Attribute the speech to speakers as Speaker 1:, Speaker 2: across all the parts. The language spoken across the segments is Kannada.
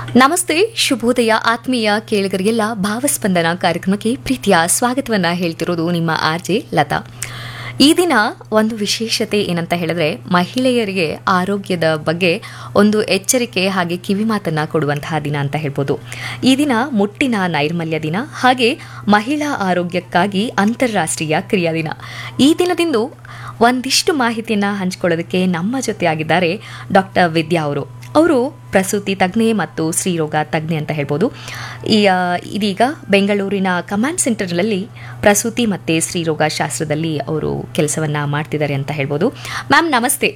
Speaker 1: ನಮಸ್ತೆ ಶುಭೋದಯ ಆತ್ಮೀಯ ಕೇಳಿಗರಿಗೆಲ್ಲ ಭಾವಸ್ಪಂದನ ಕಾರ್ಯಕ್ರಮಕ್ಕೆ ಪ್ರೀತಿಯ ಸ್ವಾಗತವನ್ನ ಹೇಳ್ತಿರೋದು ನಿಮ್ಮ ಆರ್ ಜೆ ಲತಾ ಈ ದಿನ ಒಂದು ವಿಶೇಷತೆ ಏನಂತ ಹೇಳಿದ್ರೆ ಮಹಿಳೆಯರಿಗೆ ಆರೋಗ್ಯದ ಬಗ್ಗೆ ಒಂದು ಎಚ್ಚರಿಕೆ ಹಾಗೆ ಕಿವಿಮಾತನ್ನ ಕೊಡುವಂತಹ ದಿನ ಅಂತ ಹೇಳ್ಬೋದು ಈ ದಿನ ಮುಟ್ಟಿನ ನೈರ್ಮಲ್ಯ ದಿನ ಹಾಗೆ ಮಹಿಳಾ ಆರೋಗ್ಯಕ್ಕಾಗಿ ಅಂತಾರಾಷ್ಟ್ರೀಯ ಕ್ರಿಯಾ ದಿನ ಈ ದಿನದಿಂದು ಒಂದಿಷ್ಟು ಮಾಹಿತಿಯನ್ನ ಹಂಚಿಕೊಳ್ಳೋದಕ್ಕೆ ನಮ್ಮ ಜೊತೆ ಆಗಿದ್ದಾರೆ ಡಾಕ್ಟರ್ ವಿದ್ಯಾ ಅವರು ಅವರು ಪ್ರಸೂತಿ ತಜ್ಞೆ ಮತ್ತು ಸ್ತ್ರೀರೋಗ ತಜ್ಞೆ ಅಂತ ಹೇಳ್ಬೋದು ಈ ಆ, ಇದೀಗ ಬೆಂಗಳೂರಿನ ಕಮಾಂಡ್ ಸೆಂಟರ್ನಲ್ಲಿ ಪ್ರಸೂತಿ ಮತ್ತು ಸ್ತ್ರೀರೋಗ ಶಾಸ್ತ್ರದಲ್ಲಿ ಅವರು ಕೆಲಸವನ್ನ ಮಾಡ್ತಿದ್ದಾರೆ ಅಂತ ಹೇಳ್ಬೋದು ಮ್ಯಾಮ್ ನಮಸ್ತೆ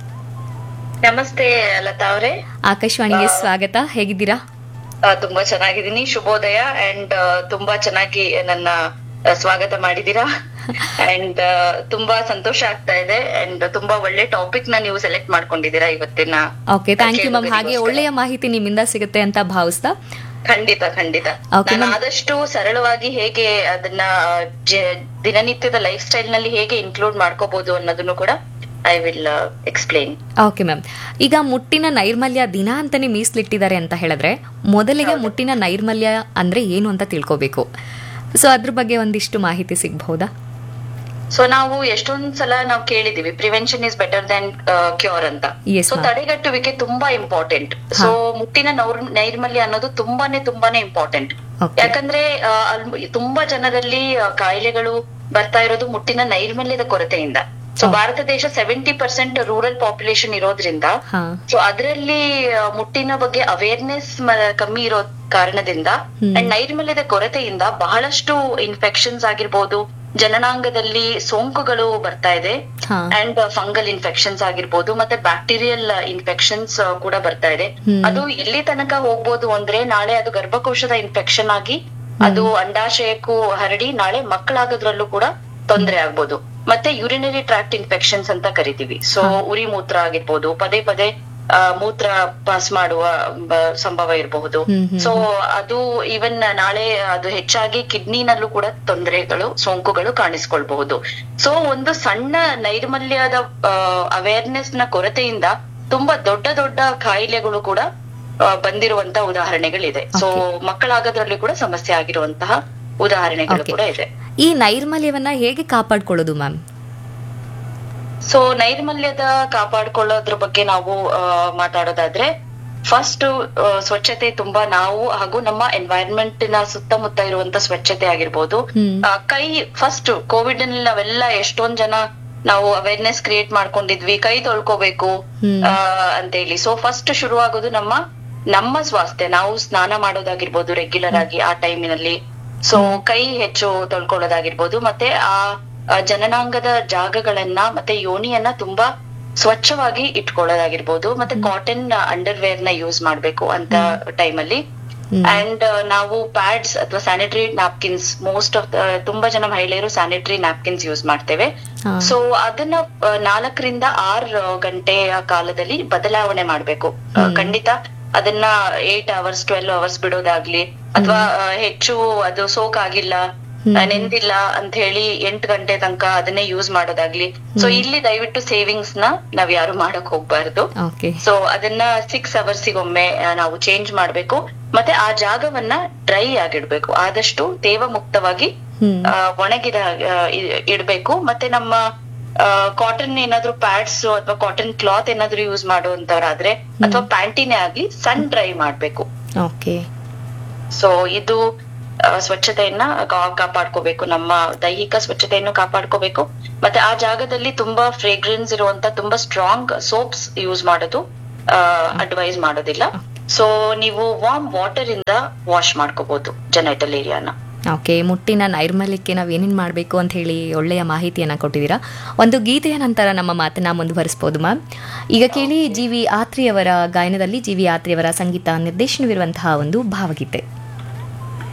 Speaker 2: ನಮಸ್ತೆ ಲತಾ ಅವರೇ
Speaker 1: ಆಕಾಶವಾಣಿಗೆ ಸ್ವಾಗತ ಹೇಗಿದ್ದೀರಾ
Speaker 2: ತುಂಬಾ ಚೆನ್ನಾಗಿದ್ದೀನಿ ಶುಭೋದಯ ಅಂಡ್ ತುಂಬಾ ಚೆನ್ನಾಗಿ ನನ್ನ ಆ, ಸ್ವಾಗತ ಮಾಡಿದೀರಾ ಅಂಡ್ ತುಂಬಾ ಸಂತೋಷ ಆಗ್ತಾ ಇದೆ ಅಂಡ್ ತುಂಬಾ ಒಳ್ಳೆ ಟಾಪಿಕ್ ನ ನೀವು ಸೆಲೆಕ್ಟ್ ಮಾಡ್ಕೊಂಡಿದ್ದೀರಾ ಇವತ್ತಿನ
Speaker 1: ಓಕೆ ಥ್ಯಾಂಕ್ ಯು ಮ್ಯಾಮ್ ಹಾಗೆ ಒಳ್ಳೆಯ ಮಾಹಿತಿ ನಿಮ್ಮಿಂದ ಸಿಗುತ್ತೆ ಅಂತ ಭಾವಿಸ್ತಾ
Speaker 2: ಖಂಡಿತ ಖಂಡಿತ
Speaker 1: Okay,
Speaker 2: ನಾನು
Speaker 1: ma'am.
Speaker 2: ಆದಷ್ಟು ಸರಳವಾಗಿ ಹೇಗೆ ಅದನ್ನ ಆ, ಜ- ದಿನನಿತ್ಯದ ಲೈಫ್ ಸ್ಟೈಲ್ ನಲ್ಲಿ ಹೇಗೆ ಇನ್ಕ್ಲೂಡ್ ಮಾಡ್ಕೋಬಹುದು ಅನ್ನೋದನ್ನು ಕೂಡ I will explain
Speaker 1: okay ma'am ಈಗ ಮುಟ್ಟಿನ ನೈರ್ಮಲ್ಯ ದಿನ ಅಂತಾನೆ ಮೀಸಲಿಟ್ಟಿದ್ದಾರೆ ಅಂತ ಹೇಳಿದ್ರೆ ಮೊದಲಿಗೆ ಮುಟ್ಟಿನ ನೈರ್ಮಲ್ಯ ಅಂದ್ರೆ ಏನು ಅಂತ ತಿಳ್ಕೋಬೇಕು ಸೊ ಅದ್ರ ಬಗ್ಗೆ ಒಂದಿಷ್ಟು ಮಾಹಿತಿ ಸಿಗಬಹುದಾ
Speaker 2: ಸೊ ನಾವು ಎಷ್ಟೊಂದ್ ಸಲ ನಾವು ಕೇಳಿದೀವಿ prevention is better than cure ಅಂತ
Speaker 1: Yes,
Speaker 2: ಸೊ
Speaker 1: ma'am.
Speaker 2: ತಡೆಗಟ್ಟುವಿಕೆ ತುಂಬಾ ಇಂಪಾರ್ಟೆಂಟ್ ಸೊ ಮುಟ್ಟಿನ ನೌರ್- ನೈರ್ಮಲ್ಯ ಅನ್ನೋದು ತುಂಬಾನೇ ತುಂಬಾನೇ ಇಂಪಾರ್ಟೆಂಟ್
Speaker 1: Okay.
Speaker 2: ಯಾಕಂದ್ರೆ ಆ, ಅಲ್- ತುಂಬಾ ಜನರಲ್ಲಿ ಆ, ಕಾಯಿಲೆಗಳು ಬರ್ತಾ ಇರೋದು ಮುಟ್ಟಿನ ನೈರ್ಮಲ್ಯದ ಕೊರತೆಯಿಂದ ಸೊ ಭಾರತ ದೇಶ ಸೆವೆಂಟಿ ಪರ್ಸೆಂಟ್ ರೂರಲ್ ಪಾಪ್ಯುಲೇಷನ್ ಇರೋದ್ರಿಂದ
Speaker 1: ಹಾ
Speaker 2: ಸೊ ಅದರಲ್ಲಿ ಮುಟ್ಟಿನ ಬಗ್ಗೆ ಅವೇರ್ನೆಸ್ ಕಮ್ಮಿ ಇರೋ ಕಾರಣದಿಂದ ಅಂಡ್ ನೈರ್ಮಲ್ಯದ ಕೊರತೆಯಿಂದ ಬಹಳಷ್ಟು ಇನ್ಫೆಕ್ಷನ್ಸ್ ಆಗಿರ್ಬೋದು ಜನನಾಂಗದಲ್ಲಿ ಸೋಂಕುಗಳು ಬರ್ತಾ ಇದೆ
Speaker 1: ಹಾ
Speaker 2: ಅಂಡ್ ಫಂಗಲ್ ಇನ್ಫೆಕ್ಷನ್ಸ್ ಆಗಿರ್ಬೋದು ಮತ್ತೆ ಬ್ಯಾಕ್ಟೀರಿಯಲ್ ಇನ್ಫೆಕ್ಷನ್ಸ್ ಕೂಡ ಬರ್ತಾ ಇದೆ ಅದು ಎಲ್ಲಿ ತನಕ ಹೋಗ್ಬೋದು ಅಂದ್ರೆ ನಾಳೆ ಅದು ಗರ್ಭಕೋಶದ ಇನ್ಫೆಕ್ಷನ್ ಆಗಿ ಅದು ಅಂಡಾಶಯಕ್ಕೂ ಹರಡಿ ನಾಳೆ ಮಕ್ಕಳಾಗೋದ್ರಲ್ಲೂ ಕೂಡ ತೊಂದರೆ ಆಗ್ಬೋದು ಮತ್ತೆ ಯುರಿನರಿ ಟ್ರಾಕ್ಟ್ ಇನ್ಫೆಕ್ಷನ್ಸ್ ಅಂತ ಕರಿತೀವಿ ಸೊ ಉರಿ ಮೂತ್ರ ಆಗಿರ್ಬೋದು ಪದೇ ಪದೇ ಆ, ಮೂತ್ರ ಪಾಸ್ ಮಾಡುವ ಬ- ಸಂಭವ ಇರಬಹುದು
Speaker 1: ಹ್ಮ್, ಹ್ಮ್,
Speaker 2: ಸೊ ಅದು ಈವನ್ ನಾಳೆ ಅದು ಹೆಚ್ಚಾಗಿ ಕಿಡ್ನಿನಲ್ಲೂ ಕೂಡ ತೊಂದರೆಗಳು ಸೋಂಕುಗಳು ಕಾಣಿಸ್ಕೊಳ್ಬಹುದು ಸೊ ಒಂದು ಸಣ್ಣ ನೈರ್ಮಲ್ಯದ ಅವೇರ್ನೆಸ್ ನ ಕೊರತೆಯಿಂದ ತುಂಬಾ ದೊಡ್ಡ ದೊಡ್ಡ ಕಾಯಿಲೆಗಳು ಕೂಡ ಆ, ಬಂದಿರುವಂತ ಉದಾಹರಣೆಗಳಿದೆ ಸೊ ಮಕ್ಕಳಾಗೋದ್ರಲ್ಲಿ ಕೂಡ ಸಮಸ್ಯೆ ಆಗಿರುವಂತಹ ಉದಾಹರಣೆಗಳು
Speaker 1: Okay.
Speaker 2: ಕೂಡ ಇದೆ
Speaker 1: ಈ ನೈರ್ಮಲ್ಯವನ್ನ ಹೇಗೆ ಕಾಪಾಡ್ಕೊಳ್ಳೋದು ಮ್ಯಾಮ್
Speaker 2: ಸೊ ನೈರ್ಮಲ್ಯದ ಕಾಪಾಡ್ಕೊಳ್ಳೋದ್ರ ಬಗ್ಗೆ ನಾವು ಆ, ಮಾತಾಡೋದಾದ್ರೆ ಫಸ್ಟ್ ಸ್ವಚ್ಛತೆ ತುಂಬಾ ನಾವು ಹಾಗೂ ನಮ್ಮ ಎನ್ವೈರನ್ಮೆಂಟ್ ನ ಸುತ್ತಮುತ್ತ ಇರುವಂತ ಸ್ವಚ್ಛತೆ ಆಗಿರ್ಬೋದು
Speaker 1: ಹ್ಮ್.
Speaker 2: ಆ, ಕೈ ಫಸ್ಟ್ ಕೋವಿಡ್ ನಲ್ಲಿ ನಾವೆಲ್ಲ ಎಷ್ಟೊಂದ್ ಜನ ನಾವು ಅವೇರ್ನೆಸ್ ಕ್ರಿಯೇಟ್ ಮಾಡ್ಕೊಂಡಿದ್ವಿ ಕೈ ತೊಳ್ಕೋಬೇಕು
Speaker 1: ಹ್ಮ್.
Speaker 2: ಆ, ಅಂತೇಳಿ ಸೊ ಫಸ್ಟ್ ಶುರುವಾಗೋದು ನಮ್ಮ ನಮ್ಮ ಸ್ವಾಸ್ಥ್ಯ ನಾವು ಸ್ನಾನ ಮಾಡೋದಾಗಿರ್ಬೋದು ರೆಗ್ಯುಲರ್ ಆಗಿ ಆ ಟೈಮಿನಲ್ಲಿ ಸೊ ಕೈ ಹೆಚ್ಚು ತೊಳ್ಕೊಳ್ಳೋದಾಗಿರ್ಬೋದು ಮತ್ತೆ ಆ ಆ ಜನನಾಂಗದ ಜಾಗಗಳನ್ನ ಮತ್ತೆ ಯೋನಿಯನ್ನ ತುಂಬಾ ಸ್ವಚ್ಛವಾಗಿ ಇಟ್ಕೊಳ್ಳೋದಾಗಿರ್ಬೋದು ಮತ್ತೆ ಕಾಟನ್ ಅಂಡರ್ ವೇರ್ ನ ಯೂಸ್ ಮಾಡ್ಬೇಕು ಅಂತ ಟೈಮಲ್ಲಿ ಅಂಡ್ ನಾವು ಪ್ಯಾಡ್ಸ್ ಅಥವಾ ಸ್ಯಾನಿಟರಿ ನ್ಯಾಪ್ಕಿನ್ಸ್ ಮೋಸ್ಟ್ ಆಫ್ ತುಂಬಾ ಜನ ಮಹಿಳೆಯರು ಸ್ಯಾನಿಟರಿ ನ್ಯಾಪ್ಕಿನ್ಸ್ ಯೂಸ್ ಮಾಡ್ತೇವೆ
Speaker 1: ಹಾ.
Speaker 2: ಸೊ ಅದನ್ನ ಆ, ನಾಲ್ಕರಿಂದ ಆರು ಗಂಟೆಯ ಕಾಲದಲ್ಲಿ ಬದಲಾವಣೆ ಮಾಡ್ಬೇಕು ಆ, ಖಂಡಿತ ಅದನ್ನ ಏಟ್ ಅವರ್ಸ್ ಟ್ವೆಲ್ ಅವರ್ಸ್ ಬಿಡೋದಾಗ್ಲಿ ಅಥವಾ ಹೆಚ್ಚು ಅದು ಸೋಕ್ ಆಗಿಲ್ಲ ಆ, ನೆಂದಿಲ್ಲ ಅಂತ ಹೇಳಿ ಎಂಟು ಗಂಟೆ ತನಕ ಅದನ್ನೇ ಯೂಸ್ ಮಾಡೋದಾಗ್ಲಿ ಸೊ ಇಲ್ಲಿ ದಯವಿಟ್ಟು ಸೇವಿಂಗ್ಸ್ ನ ನಾವ್ ಯಾರು ಮಾಡಕ್ ಹೋಗ್ಬಾರ್ದು
Speaker 1: ಓಕೆ
Speaker 2: ಸೊ ಅದನ್ನ ಸಿಕ್ಸ್ ಅವರ್ಸಿಗೊಮ್ಮೆ ನಾವು ಚೇಂಜ್ ಮಾಡ್ಬೇಕು ಮತ್ತೆ ಆ ಜಾಗವನ್ನ ಡ್ರೈ ಆಗಿಡ್ಬೇಕು ಆದಷ್ಟು ತೇವ ಮುಕ್ತವಾಗಿ
Speaker 1: ಹ್ಮ್
Speaker 2: ಆ, ಒಣಗಿದ ಆ, ಇ- ಇಡ್ಬೇಕು ಮತ್ತೆ ನಮ್ಮ ಕಾಟನ್ ಏನಾದ್ರೂ ಪ್ಯಾಡ್ಸ್ ಅಥವಾ ಕಾಟನ್ ಕ್ಲಾತ್ ಏನಾದ್ರೂ ಯೂಸ್ ಮಾಡುವಂತವ್ರಾದ್ರೆ ಅಥವಾ ಪ್ಯಾಂಟಿನೇ ಆಗ್ಲಿ ಸನ್ ಡ್ರೈ ಮಾಡ್ಬೇಕು
Speaker 1: ಓಕೆ
Speaker 2: ಸೊ ಇದು ಆ, ಸ್ವಚ್ಛತೆಯನ್ನ ಕಾ- ಕಾಪಾಡ್ಕೋಬೇಕು ನಮ್ಮ ದೈಹಿಕ ಸ್ವಚ್ಛತೆಯನ್ನು ಕಾಪಾಡ್ಕೋಬೇಕು ಮತ್ತೆ ಆ ಜಾಗದಲ್ಲಿ ತುಂಬಾ ಫ್ರೇಗ್ರೆನ್ಸ್ ಇರುವಂತ ತುಂಬಾ ಸ್ಟ್ರಾಂಗ್ ಸೋಪ್ಸ್ ಯೂಸ್ ಮಾಡೋದು ಅಡ್ವೈಸ್ ಮಾಡೋದಿಲ್ಲ ಸೊ ನೀವು ವಾರ್ಮ್ ವಾಟರ್ ಇಂದ ವಾಶ್ ಮಾಡ್ಕೋಬಹುದು ಜನೈಟಲ್ ಏರಿಯಾನ
Speaker 1: ಓಕೆ ಮುಟ್ಟಿನ ನೈರ್ಮಲ್ಯಕ್ಕೆ ನಾವು ಏನೇನು ಮಾಡಬೇಕು ಅಂತ ಹೇಳಿ ಒಳ್ಳೆಯ ಮಾಹಿತಿಯನ್ನು ಕೊಟ್ಟಿದ್ದೀರಾ ಒಂದು ಗೀತೆಯ ನಂತರ ನಮ್ಮ ಮಾತನ್ನ ಮುಂದುವರಿಸ್ಬೋದು ಮ್ಯಾಮ್ ಈಗ ಕೇಳಿ ಜಿ ವಿ ಆತ್ರಿಯವರ ಗಾಯನದಲ್ಲಿ ಜಿ ವಿ ಆತ್ರಿಯವರ ಸಂಗೀತ ನಿರ್ದೇಶನವಿರುವಂತಹ ಒಂದು ಭಾವಗೀತೆ